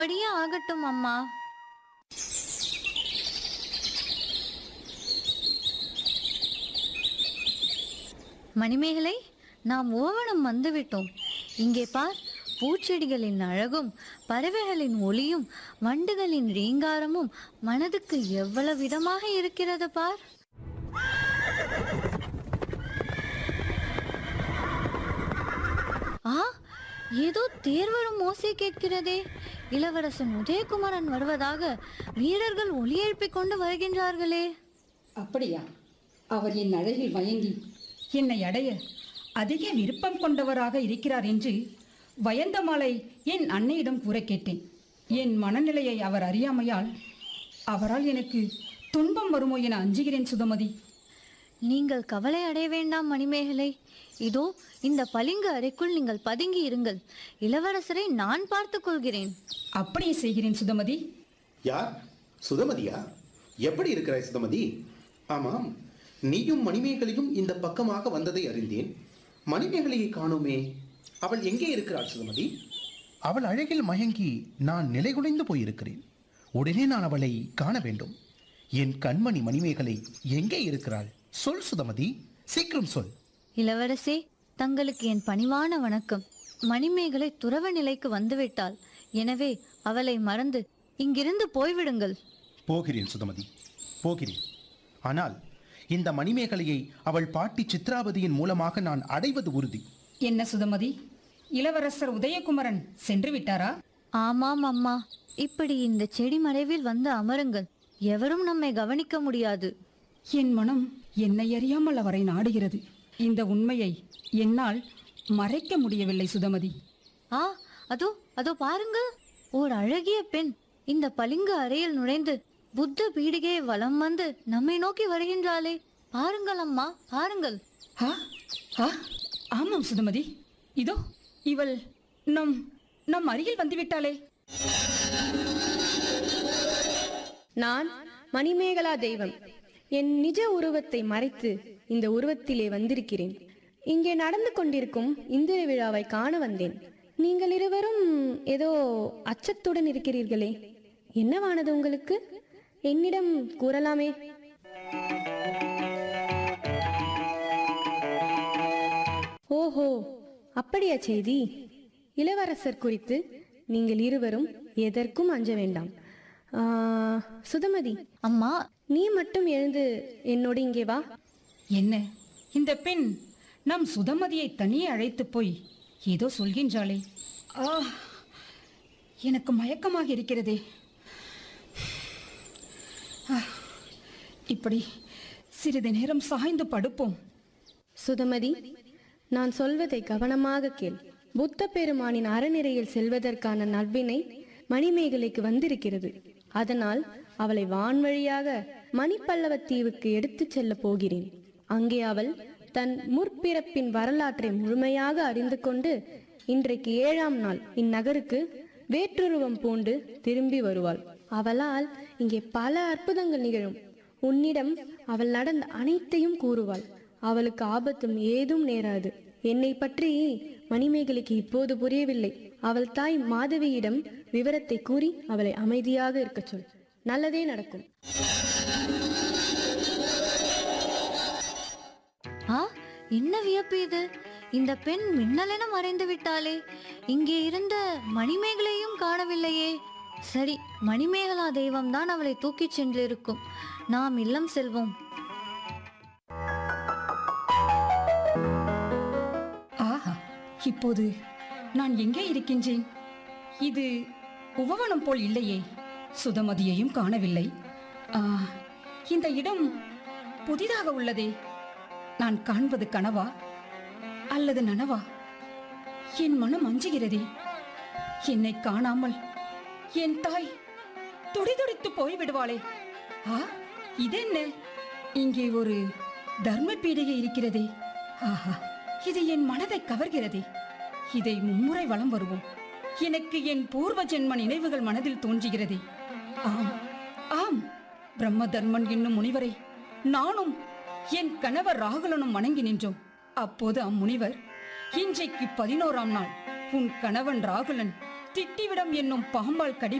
அப்படியே ஆகட்டும் அம்மா மணிமேகலை நாம் ஓவனம் வந்துவிட்டோம் இங்கே பார் பூச்செடிகளின் அழகும் பறவைகளின் ஒளியும் வண்டுகளின் ரீங்காரமும் மனதுக்கு எவ்வளவு விதமாக இருக்கிறது பார் ஆ ஏதோ தேர் வரும் ஓசை கேட்கிறதே இளவரசன் உதயகுமாரன் வருவதாக வீரர்கள் ஒலி எழுப்பிக் கொண்டு வருகின்றார்களே அப்படியா அவர் என் அழகில் மயங்கி என்னை அடைய அதிக விருப்பம் கொண்டவராக இருக்கிறார் என்று வயந்தமாலை என் அன்னையிடம் கூற கேட்டேன் என் மனநிலையை அவர் அறியாமையால் அவரால் எனக்கு துன்பம் வருமோ என அஞ்சுகிறேன் சுதமதி நீங்கள் கவலை அடைய வேண்டாம் மணிமேகலை இதோ இந்த பளிங்கு அறைக்குள் நீங்கள் பதுங்கி இருங்கள் இளவரசரை நான் பார்த்துக் கொள்கிறேன் அப்படியே செய்கிறேன் சுதமதி யார் சுதமதியா எப்படி இருக்கிறாய் சுதமதி ஆமாம் நீயும் மணிமேகலையும் இந்த பக்கமாக வந்ததை அறிந்தேன் மணிமேகலையை காணோமே அவள் எங்கே இருக்கிறாள் சுதமதி அவள் அழகில் மயங்கி நான் நிலைகுலைந்து போயிருக்கிறேன் உடனே நான் அவளை காண வேண்டும் என் கண்மணி மணிமேகலை எங்கே இருக்கிறாள் சொல் சுதமதி சீக்கிரம் சொல் இளவரசே தங்களுக்கு என் பணிவான வணக்கம் மணிமேகலை துறவ நிலைக்கு வந்துவிட்டாள் எனவே அவளை மறந்து இங்கிருந்து போய்விடுங்கள் போகிறேன் சுதமதி போகிறேன் ஆனால் இந்த மணிமேகலையை அவள் பாட்டி சித்ராவதியின் மூலமாக நான் அடைவது உறுதி என்ன சுதமதி இளவரசர் உதயகுமரன் சென்று விட்டாரா ஆமாம் அம்மா இப்படி இந்த செடி மறைவில் வந்து அமருங்கள் எவரும் நம்மை கவனிக்க முடியாது என் மனம் என்னை அறியாமல் அவரை நாடுகிறது இந்த உண்மையை என்னால் மறைக்க முடியவில்லை சுதமதி ஆ அதோ அதோ பாருங்கள் ஓர் அழகிய பெண் இந்த பளிங்கு அறையில் நுழைந்து புத்த பீடிகையை வலம் வந்து நம்மை நோக்கி வருகின்றாளே பாருங்கள் அம்மா பாருங்கள் ஆ ஆ ஆமாம் சுதமதி இதோ இவள் நம் நம் அருகில் வந்துவிட்டாளே நான் மணிமேகலா தெய்வம் என் நிஜ உருவத்தை மறைத்து இந்த உருவத்திலே வந்திருக்கிறேன் இங்கே நடந்து கொண்டிருக்கும் இந்திர விழாவை காண வந்தேன் நீங்கள் இருவரும் ஏதோ அச்சத்துடன் இருக்கிறீர்களே என்னவானது உங்களுக்கு என்னிடம் கூறலாமே ஓஹோ அப்படியா செய்தி இளவரசர் குறித்து நீங்கள் இருவரும் எதற்கும் அஞ்ச வேண்டாம் ஆ, சுதமதி அம்மா நீ மட்டும் எழுந்து என்னோடு இங்கே வா என்ன இந்த பெண் நம் சுதமதியை தனியே அழைத்து போய் ஏதோ சொல்கின்றாளே ஆ எனக்கு மயக்கமாக இருக்கிறதே ஆ, இப்படி சிறிது நேரம் சாய்ந்து படுப்போம் சுதமதி நான் சொல்வதை கவனமாக கேள் புத்த பெருமானின் அறநிறையில் செல்வதற்கான நல்வினை மணிமேகலைக்கு வந்திருக்கிறது அதனால் அவளை வான்வழியாக மணிப்பல்லவத் தீவுக்கு எடுத்துச் செல்லப் போகிறேன் அங்கே அவள் தன் முற்பிறப்பின் வரலாற்றை முழுமையாக அறிந்து கொண்டு இன்றைக்கு ஏழாம் நாள் இந்நகருக்கு வேற்றுருவம் பூண்டு திரும்பி வருவாள் அவளால் இங்கே பல அற்புதங்கள் நிகழும் உன்னிடம் அவள் நடந்த அனைத்தையும் கூறுவாள் அவளுக்கு ஆபத்தும் ஏதும் நேராது என்னை பற்றி மணிமேகலைக்கு இப்போது புரியவில்லை அவள் தாய் மாதவியிடம் விவரத்தை கூறி அவளை அமைதியாக இருக்கச் சொல் நல்லதே நடக்கும் ஆ என்ன வியப்பு இது இந்த பெண் மின்னலென மறைந்து விட்டாளே இங்கே இருந்த மணிமேகலையும் காணவில்லையே சரி மணிமேகலா தெய்வம்தான் அவளை தூக்கிச் சென்றிருக்கும் நாம் இல்லம் செல்வோம் ஆஹா இப்போது நான் எங்கே இருக்கின்றேன் இது உபவனம் போல் இல்லையே சுதமதியையும் காணவில்லை ஆ, இந்த இடம் புதிதாக உள்ளதே நான் காண்பது கனவா அல்லது நனவா என் மனம் அஞ்சுகிறதே என்னை காணாமல் என் தாய் துடிதுடித்து போய்விடுவாளே ஆ இதென்ன இங்கே ஒரு தர்ம பீடிகை இருக்கிறதே ஆஹா இது என் மனதை கவர்கிறதே இதை மும்முறை வலம் வருவோம் எனக்கு என் பூர்வ ஜென்ம நினைவுகள் மனதில் தோன்றுகிறதே ஆம் ஆம் பிரம்ம தர்மன் என்னும் முனிவரை நானும் என் கணவர் ராகுலனும் வணங்கி நின்றோம் அப்போது அம்முனிவர் இன்றைக்கு பதினோராம் நாள் உன் கணவன் ராகுலன் திட்டிவிடம் என்னும் பாம்பால் கடி